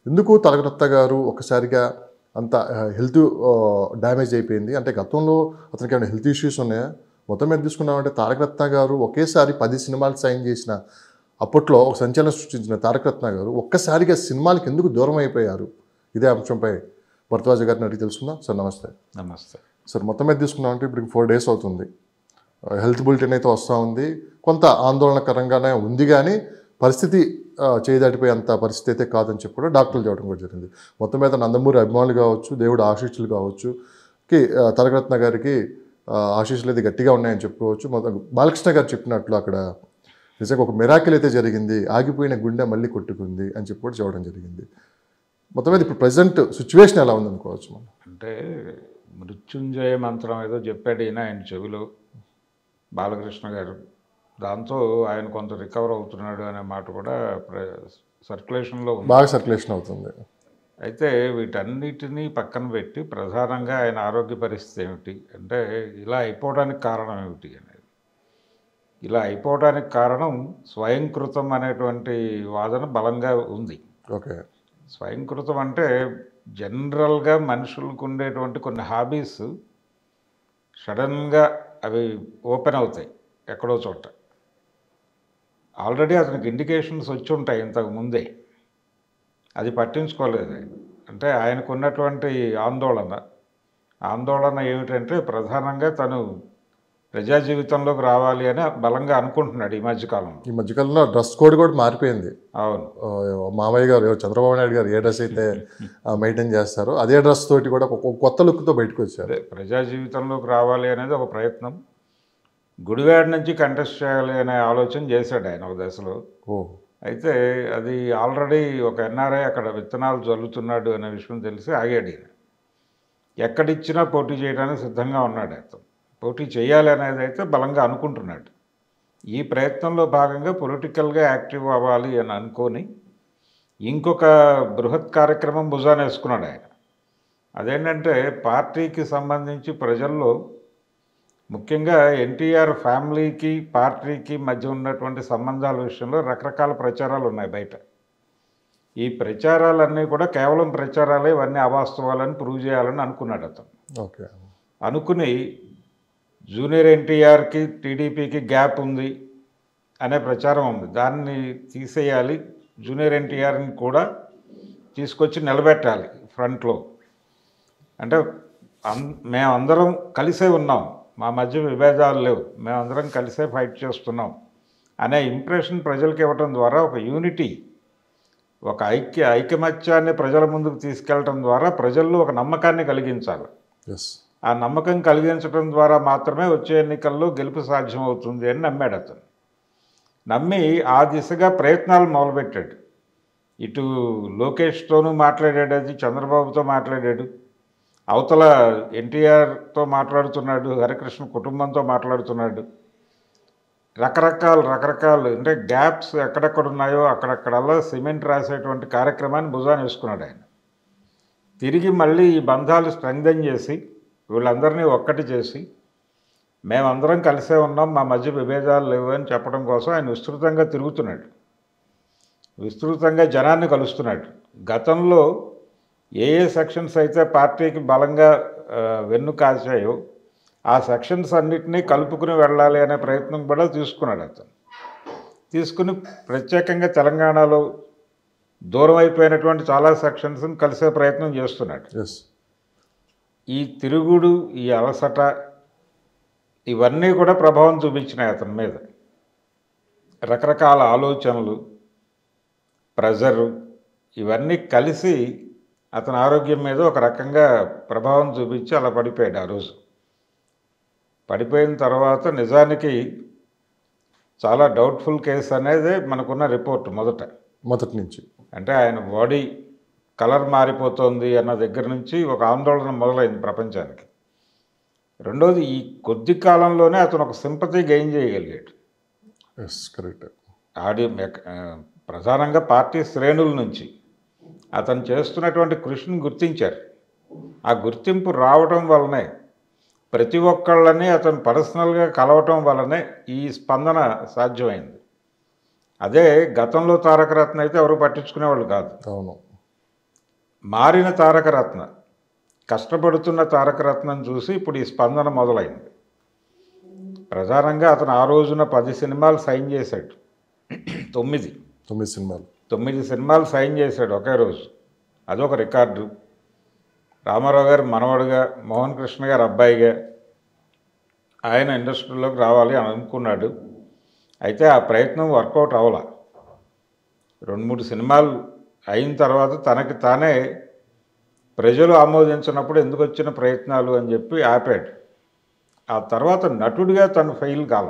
ఎందుకు తలకరత్త గారు ఒకసారిగా అంత హెల్త్ డ్యామేజ్ అయిపోయింది అంటే గతంలో అతనికి ఏమైనా హెల్త్ ఇష్యూస్ ఉన్నాయా మొత్తం మీద తీసుకున్నామంటే తారకరత్న గారు ఒకేసారి పది సినిమాలు సైన్ చేసిన అప్పట్లో ఒక సంచలనం సృష్టించిన తారకరత్న గారు ఒక్కసారిగా సినిమాలకు ఎందుకు దూరం అయిపోయారు ఇదే అంశంపై భరద్వాజ గారిని అడిగి తెలుసుకుందాం సార్ నమస్తే నమస్తే సార్ మొత్తం మీద తీసుకున్నామంటే ఇప్పుడు ఫోర్ డేస్ అవుతుంది హెల్త్ బులెటిన్ అయితే వస్తూ ఉంది కొంత ఆందోళనకరంగానే ఉంది కానీ పరిస్థితి ఆ, చేయదాటిపోయేంత పరిస్థితి అయితే కాదని చెప్పి కూడా డాక్టర్లు చెప్పడం కూడా జరిగింది మొత్తం మీద నందమూరి అభిమానులు కావచ్చు దేవుడు ఆశీస్సులు కావచ్చు కి ఆ, తరగరత్న గారికి ఆ, ఆశీస్సులు అయితే గట్టిగా ఉన్నాయని చెప్పుకోవచ్చు మొత్తం బాలకృష్ణ గారు చెప్పినట్లు అక్కడ నిజంగా ఒక మిరాకిల్ అయితే జరిగింది ఆగిపోయిన గుండె మళ్ళీ కొట్టుకుంది అని చెప్పి కూడా చెప్పడం జరిగింది మొత్తం మీద ఇప్పుడు ప్రజెంట్ సిచ్యువేషన్ ఎలా ఉందనుకోవచ్చు మనం అంటే మృత్యుంజయ మంత్రం ఏదో చెప్పాడు ఈయన ఆయన చెవిలో బాలకృష్ణ గారు దాంతో ఆయన కొంత రికవర్ అవుతున్నాడు అనే మాట కూడా సర్క్యులేషన్లో ఉంది బాగా సర్క్యులేషన్ అవుతుంది అయితే వీటన్నిటినీ పక్కన పెట్టి ప్రధానంగా ఆయన ఆరోగ్య పరిస్థితి ఏమిటి అంటే ఇలా అయిపోవడానికి కారణం ఏమిటి అనేది ఇలా అయిపోవడానికి కారణం స్వయంకృతం అనేటువంటి వాదన బలంగా ఉంది ఓకే స్వయంకృతం అంటే జనరల్గా మనుషులకు ఉండేటువంటి కొన్ని హాబీస్ సడన్గా అవి ఓపెన్ అవుతాయి ఎక్కడో చోట ఆల్రెడీ అతనికి ఇండికేషన్స్ వచ్చి ఉంటాయి ఇంతకు ముందే అది పట్టించుకోలేదు ఆయన. అంటే ఆయనకు ఉన్నటువంటి ఆందోళన ఆందోళన ఏమిటంటే ప్రధానంగా తను ప్రజా జీవితంలోకి రావాలి అని బలంగా అనుకుంటున్నాడు ఈ మధ్యకాలంలో ఈ మధ్యకాలంలో డ్రెస్ కోడ్ కూడా మారిపోయింది అవును ఆ, మామయ్య గారు ఎవరు చంద్రబాబు నాయుడు గారు ఏ డ్రెస్ అయితే మెయింటైన్ చేస్తారో అదే డ్రెస్ తోటి కూడా ఒక కొత్త లుక్తో బయటకు వచ్చారు అదే ప్రజా జీవితంలోకి రావాలి అనేది ఒక ప్రయత్నం గుడివాడ నుంచి కంటెస్ట్ చేయాలి అనే ఆలోచన చేశాడు ఆయన ఒక దశలో ఓ అయితే అది ఆల్రెడీ ఒక ఎన్ఆర్ఐ అక్కడ విత్తనాలు చల్లుతున్నాడు అనే విషయం తెలిసి ఆగాడు ఈయన ఎక్కడిచ్చినా పోటీ చేయడానికి సిద్ధంగా ఉన్నాడు అతను పోటీ చేయాలి అనేది అయితే బలంగా అనుకుంటున్నాడు ఈ ప్రయత్నంలో భాగంగా పొలిటికల్గా యాక్టివ్ అవ్వాలి అని అనుకొని ఇంకొక బృహత్ కార్యక్రమం భుజాన వేసుకున్నాడు ఆయన అదేంటంటే పార్టీకి సంబంధించి ప్రజల్లో ముఖ్యంగా ఎన్టీఆర్ ఫ్యామిలీకి పార్టీకి మధ్య ఉన్నటువంటి సంబంధాల విషయంలో రకరకాల ప్రచారాలు ఉన్నాయి బయట ఈ ప్రచారాలన్నీ కూడా కేవలం ప్రచారాలే ఇవన్నీ అవాస్తవాలని ప్రూవ్ చేయాలని అనుకున్నాడు అతను ఓకే అనుకుని జూనియర్ ఎన్టీఆర్కి టీడీపీకి గ్యాప్ ఉంది అనే ప్రచారం ఉంది దాన్ని తీసేయాలి జూనియర్ ఎన్టీఆర్ని కూడా తీసుకొచ్చి నిలబెట్టాలి ఫ్రంట్లో అంటే అన్ మేమందరం కలిసే ఉన్నాం మా మధ్య విభేదాలు లేవు మేమందరం కలిసే ఫైట్ చేస్తున్నాం అనే ఇంప్రెషన్ ప్రజలకు ఇవ్వటం ద్వారా ఒక యూనిటీ ఒక ఐక్య ఐకమత్యాన్ని ప్రజల ముందుకు తీసుకెళ్ళటం ద్వారా ప్రజల్లో ఒక నమ్మకాన్ని కలిగించాలి ఎస్ ఆ నమ్మకం కలిగించడం ద్వారా మాత్రమే వచ్చే ఎన్నికల్లో గెలుపు సాధ్యమవుతుంది అని నమ్మాడు అతను నమ్మి ఆ దిశగా ప్రయత్నాలు మొదలుపెట్టాడు ఇటు లోకేష్తోనూ మాట్లాడాడు అది చంద్రబాబుతో మాట్లాడాడు అవతల ఎన్టీఆర్తో మాట్లాడుతున్నాడు హరికృష్ణ కుటుంబంతో మాట్లాడుతున్నాడు రకరకాల రకరకాలు అంటే గ్యాప్స్ ఎక్కడెక్కడ ఉన్నాయో అక్కడక్కడల్లా సిమెంట్ రాసేటువంటి కార్యక్రమాన్ని భుజాన్ని వేసుకున్నాడు ఆయన తిరిగి మళ్ళీ ఈ బంధాలు స్ట్రెంగ్దన్ చేసి వీళ్ళందరినీ ఒక్కటి చేసి మేమందరం కలిసే ఉన్నాం మా మధ్య విభేదాలు లేవు అని చెప్పడం కోసం ఆయన విస్తృతంగా తిరుగుతున్నాడు విస్తృతంగా జనాన్ని కలుస్తున్నాడు గతంలో ఏ ఏ సెక్షన్స్ అయితే పార్టీకి బలంగా ఆ, వెన్ను కాచాయో ఆ సెక్షన్స్ అన్నిటినీ కలుపుకుని వెళ్ళాలి అనే ప్రయత్నం కూడా తీసుకున్నాడు అతను తీసుకుని ప్రత్యేకంగా తెలంగాణలో దూరం అయిపోయినటువంటి చాలా సెక్షన్స్ని కలిసే ప్రయత్నం చేస్తున్నాడు ఎస్ ఈ తిరుగుడు ఈ అలసట ఇవన్నీ కూడా ప్రభావం చూపించినాయి అతని మీద రకరకాల ఆలోచనలు ప్రెజరు ఇవన్నీ కలిసి అతని ఆరోగ్యం మీద ఒక రకంగా ప్రభావం చూపించి అలా పడిపోయాడు ఆ రోజు పడిపోయిన తర్వాత నిజానికి చాలా డౌట్ఫుల్ కేసు అనేది మనకున్న రిపోర్ట్ మొదట మొదటి నుంచి అంటే ఆయన బాడీ కలర్ మారిపోతుంది అన్న దగ్గర నుంచి ఒక ఆందోళన మొదలైంది ప్రపంచానికి రెండోది ఈ కొద్ది కాలంలోనే అతను ఒక సింపతి గెయిన్ చేయగలిగాడు ఎస్ కరెక్ట్ ఆడి మెక- ఆ, ప్రధానంగా పార్టీ శ్రేణుల నుంచి అతను చేస్తున్నటువంటి కృషిని గుర్తించారు ఆ గుర్తింపు రావడం వల్లనే ప్రతి ఒక్కళ్ళని అతను పర్సనల్గా కలవటం వల్లనే ఈ స్పందన సాధ్యమైంది అదే గతంలో తారకరత్న అయితే ఎవరు పట్టించుకునేవాళ్ళు కాదు అవును మారిన తారకరత్న కష్టపడుతున్న తారకరత్నం చూసి ఇప్పుడు ఈ స్పందన మొదలైంది ప్రధానంగా అతను ఆ రోజున పది సినిమాలు సైన్ చేశాడు తొమ్మిది తొమ్మిది సినిమాలు తొమ్మిది సినిమాలు సైన్ చేశాడు ఒకే రోజు అదొక రికార్డు రామారావు గారు మనవడుగా మోహన్ కృష్ణ గారు అబ్బాయిగా ఆయన ఇండస్ట్రీలోకి రావాలి అని అనుకున్నాడు అయితే ఆ ప్రయత్నం వర్కౌట్ అవ్వాల రెండు మూడు సినిమాలు అయిన తర్వాత తనకి తానే ప్రజలు ఆమోదించినప్పుడు ఎందుకు వచ్చిన ప్రయత్నాలు అని చెప్పి ఆపాడు ఆ తర్వాత నటుడిగా తను ఫెయిల్ కాల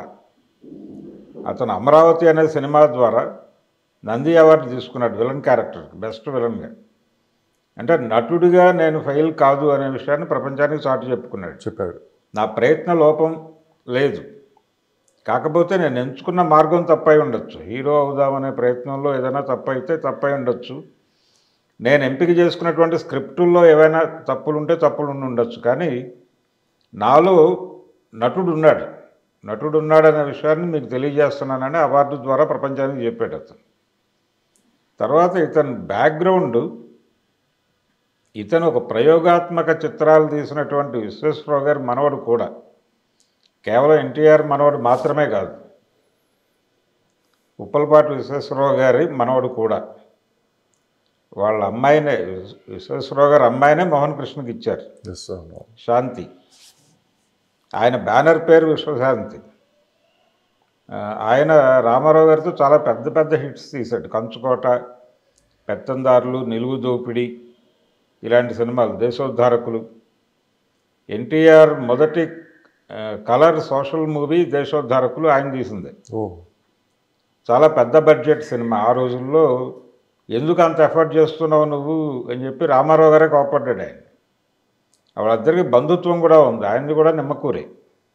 అతను అమరావతి అనే సినిమా ద్వారా నంది అవార్డు తీసుకున్నాడు విలన్ క్యారెక్టర్ బెస్ట్ విలన్గా అంటే నటుడిగా నేను ఫెయిల్ కాదు అనే విషయాన్ని ప్రపంచానికి చాటు చెప్పుకున్నాడు చెప్పాడు నా ప్రయత్న లోపం లేదు కాకపోతే నేను ఎంచుకున్న మార్గం తప్పై ఉండొచ్చు హీరో అవుదామనే ప్రయత్నంలో ఏదైనా తప్పైతే తప్పై ఉండొచ్చు నేను ఎంపిక చేసుకున్నటువంటి స్క్రిప్టుల్లో ఏవైనా తప్పులు ఉంటే తప్పులు ఉండి ఉండొచ్చు కానీ నాలో నటుడు ఉన్నాడు నటుడు ఉన్నాడు అనే విషయాన్ని మీకు తెలియజేస్తున్నానని అవార్డు ద్వారా ప్రపంచానికి చెప్పాడు అతను తర్వాత ఇతని బ్యాక్గ్రౌండ్ ఇతను ఒక ప్రయోగాత్మక చిత్రాలు తీసినటువంటి విశ్వేశ్వరరావు గారి మనవడు కూడా కేవలం ఎన్టీఆర్ మనవడు మాత్రమే కాదు ఉప్పలపాటి విశ్వేశ్వరరావు గారి మనవడు కూడా వాళ్ళ అమ్మాయినే విశ్వ- విశ్వేశ్వరరావు గారి అమ్మాయినే మోహన్ కృష్ణకి ఇచ్చారు ఎస్ అవును శాంతి ఆయన బ్యానర్ పేరు విశ్వశాంతి ఆ, ఆయన రామారావు గారితో చాలా పెద్ద పెద్ద హిట్స్ తీశాడు కంచుకోట పెత్తందారులు నిలువు దోపిడి ఇలాంటి సినిమాలు దేశోద్ధారకులు ఎన్టీఆర్ మొదటి ఆ, కలర్ సోషల్ మూవీ దేశోద్ధారకులు ఆయన తీసింది ఓ చాలా పెద్ద బడ్జెట్ సినిమా ఆ రోజుల్లో ఎందుకు అంత ఎఫర్ట్ చేస్తున్నావు నువ్వు అని చెప్పి రామారావు గారే కోపడ్డాడు ఆయన వాళ్ళిద్దరికి బంధుత్వం కూడా ఉంది ఆయనది కూడా నిమ్మకూరే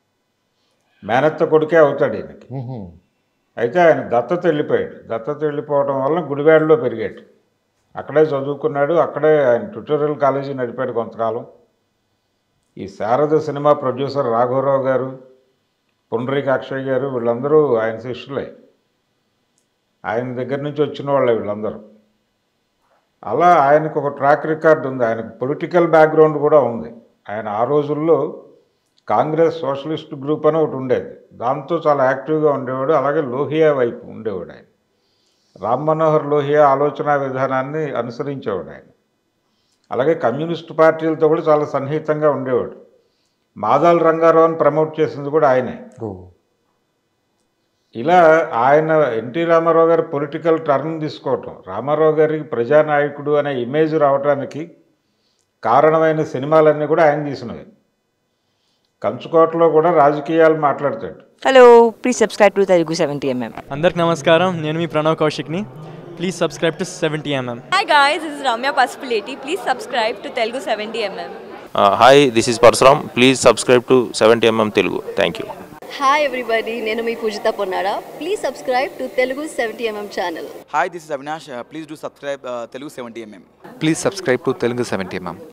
మేనత్త కొడుకే అవుతాడు ఈయనకి మ్హూ. అయితే ఆయన దత్తత వెళ్ళిపోయాడు దత్తత వెళ్ళిపోవడం వల్ల గుడివాడలో పెరిగాడు అక్కడే చదువుకున్నాడు అక్కడే ఆయన ట్యూటోరియల్ కాలేజీ నడిపాడు కొంతకాలం ఈ శారద సినిమా ప్రొడ్యూసర్ రాఘవరావు గారు పుండరీక అక్షయ్ గారు వీళ్ళందరూ ఆయన శిష్యులే ఆయన దగ్గర నుంచి వచ్చిన వాళ్ళే వీళ్ళందరూ అలా ఆయనకు ఒక ట్రాక్ రికార్డ్ ఉంది ఆయనకు పొలిటికల్ బ్యాక్గ్రౌండ్ కూడా ఉంది ఆయన ఆ రోజుల్లో కాంగ్రెస్ సోషలిస్ట్ గ్రూప్ అని ఒకటి ఉండేది దాంతో చాలా యాక్టివ్గా ఉండేవాడు అలాగే లోహియా వైపు ఉండేవాడు ఆయన రామ్ మనోహర్ లోహియా ఆలోచన విధానాన్ని అనుసరించేవాడు ఆయన అలాగే కమ్యూనిస్ట్ పార్టీలతో కూడా చాలా సన్నిహితంగా ఉండేవాడు మాదాల రంగారావుని ప్రమోట్ చేసింది కూడా ఆయనే ఓ ఇలా ఆయన ఎన్టీ రామారావు గారి పొలిటికల్ టర్న్ తీసుకోవటం రామారావు గారికి ప్రజానాయకుడు అనే ఇమేజ్ రావడానికి కారణమైన సినిమాలన్నీ కూడా ఆయన తీసినవి కంచుకోటలో కూడా రాజకీయాలు మాట్లాడతాడు hello please subscribe to Telugu seventy mm అందరికి నమస్కారం నేను మీ ప్రణవ్ కౌశిక్ని please subscribe to seventy mm Hi guys, this is Ramya Pasupuleti. Please subscribe to Telugu 70mm. Hi this is Parashuram please subscribe to seventy mm Telugu thank you hi everybody నేను మీ Pujitha Ponnada please subscribe to Telugu seventy mm channel Hi, this is Avinash. Uh, please do subscribe uh, Telugu 70mm. Please subscribe to Telugu 70 mm.